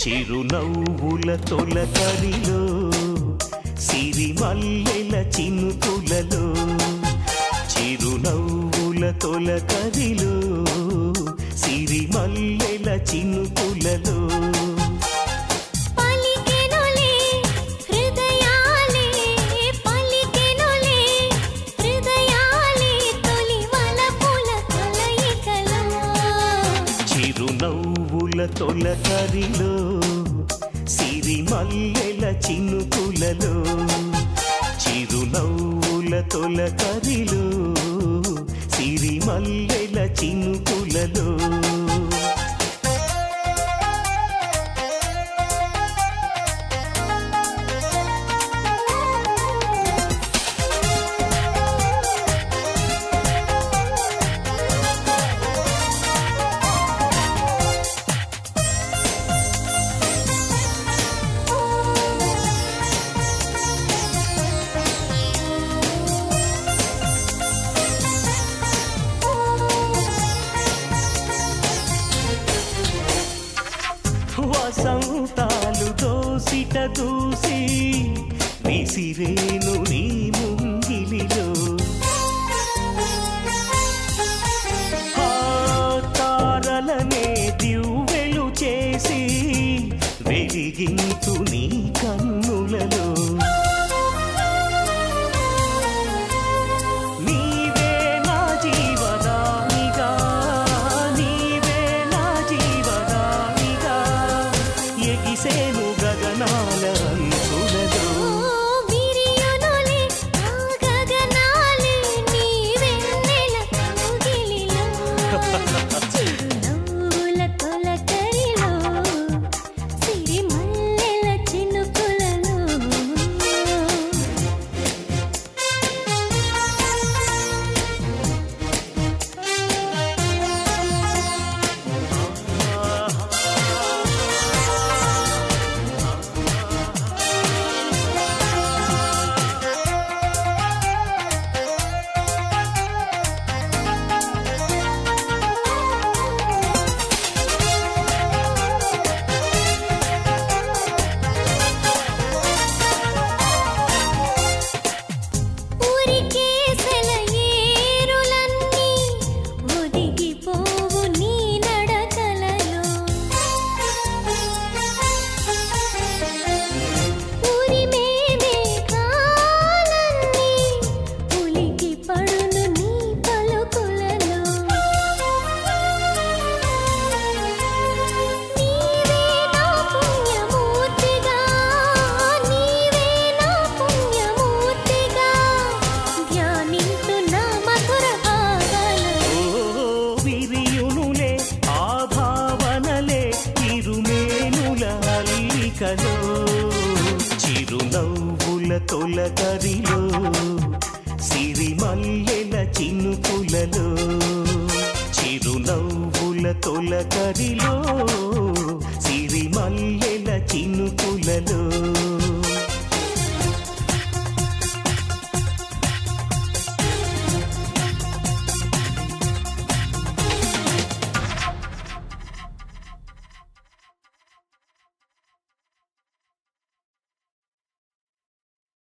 చిరునవ్వుల తొలకరిలో సిరిమల్లెల చినుకులలో చిరునవ్వుల తొలకరిలో సిరిమల్లెల చినుకులలో పలికెనులే హృదయాలే పలికెనులే హృదయాలే తొలి వలపుల కలయికలో చిరునవ్వుల తొలకరిలో సిరిమల్లెల చినుకులలో చిరునవ్వుల తొలకరిలో సిరిమల్లెల చినుకులలో వసంతాలు దోసిట దూసి విసిరేను నీ ముంగిలిలో ఆ తారలనే దివ్వెలు చేసి వెలిగించు నీ కన్నులలో నీవే నా జీవదానిగా నీవే నా జీవదానిగా ఎగిసేను గగనాల అంచులలో విరియునులే ఆ గగనాలే నీ వెన్నెల కౌగిలిలో చిరునవ్వుల తొలకరిలో సిరిమల్లెల చినుకులలో ఊరికేసల ఏరులన్నీ ఒదిగిపోవు నీ నడకలలో ఊరిమేమే కాలన్నీ ఉలికి పడును నీ పలుకులలో నీవే నా పుణ్యమూర్తిగా నీవే నా పుణ్యమూర్తిగా ధ్యానింతు నా మధుర భావాలను ఓ విరియునులే ఆ భావనలే ఇరుమేనుల అల్లికలో చిరునవ్వుల తొలకరిలో సిరిమల్లెల చినుకులలో చిరునవ్వుల తొలకరిలో సిరిమల్లెల చినుకులలో